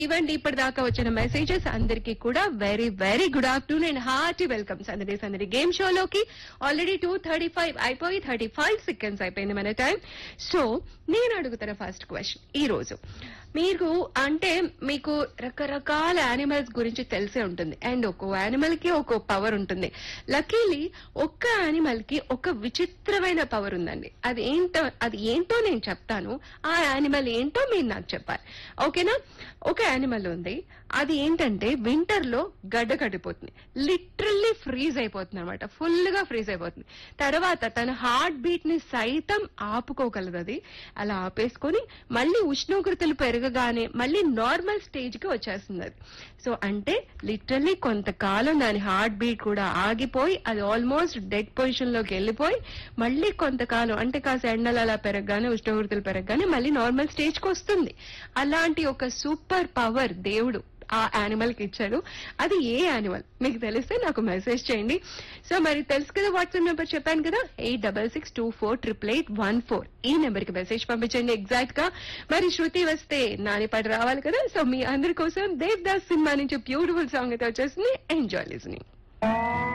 ఇవ్వండి ఇప్పటిదాకా వచ్చిన మెసేజెస్ అందరికీ కూడా very very good afternoon and hearty welcome సందడి సందడి గేమ్ షోలోకి ఆల్రెడీ టూ థర్టీ ఫైవ్ అయిపోయి థర్టీ ఫైవ్ సెకండ్స్ అయిపోయింది మన టైం సో నేను అడుగుతున్న ఫస్ట్ క్వశ్చన్ ఈ రోజు మీకు అంటే మీకు రకరకాల యానిమల్స్ గురించి తెలిసే ఉంటుంది అండ్ ఒక్కో యానిమల్ కి ఒక్కో పవర్ ఉంటుంది లక్కీలీ ఒక్క యానిమల్ కి ఒక విచిత్రమైన పవర్ ఉందండి అది ఏంటో అది ఏంటో నేను చెప్తాను ఆ యానిమల్ ఏంటో మీరు నాకు చెప్పాలి ఓకేనా ఒక యానిమల్ ఉంది అది ఏంటంటే వింటర్ లో గడ్డ కట్టిపోతుంది లిటరల్లీ ఫ్రీజ్ అయిపోతుంది అనమాట ఫుల్ గా ఫ్రీజ్ అయిపోతుంది తర్వాత తన హార్ట్ బీట్ ని సైతం ఆపుకోగలదు అది అలా ఆపేసుకొని మళ్ళీ ఉష్ణోగ్రతలు పెరగగానే మళ్ళీ నార్మల్ స్టేజ్ కి వచ్చేస్తుంది అది సో అంటే లిటరల్లీ కొంతకాలం దాని హార్ట్ బీట్ కూడా ఆగిపోయి అది ఆల్మోస్ట్ డెడ్ పొజిషన్ లోకి వెళ్ళిపోయి మళ్ళీ కొంతకాలం అంటే కాస్త ఎండలు అలా పెరగగానే ఉష్ణోగ్రతలు పెరగగానే మళ్ళీ నార్మల్ స్టేజ్ కి వస్తుంది అలాంటి ఒక సూపర్ పవర్ దేవుడు ఆ యానిమల్ కి ఇచ్చాడు అది ఏ యానిమల్ మీకు తెలిస్తే నాకు మెసేజ్ చేయండి సో మరి తెలుసు కదా వాట్సాప్ నెంబర్ చెప్పాను కదా eight double six two four triple eight one four ఈ నెంబర్ కి మెసేజ్ పంపించండి ఎగ్జాక్ట్ గా మరి శృతి వస్తే నానిపాటి రావాలి కదా సో మీ అందరి కోసం దేవ్ దాస్ సినిమా నుంచి బ్యూటిఫుల్ సాంగ్ అయితే వచ్చేసింది ఎంజాయ్ లిజనింగ్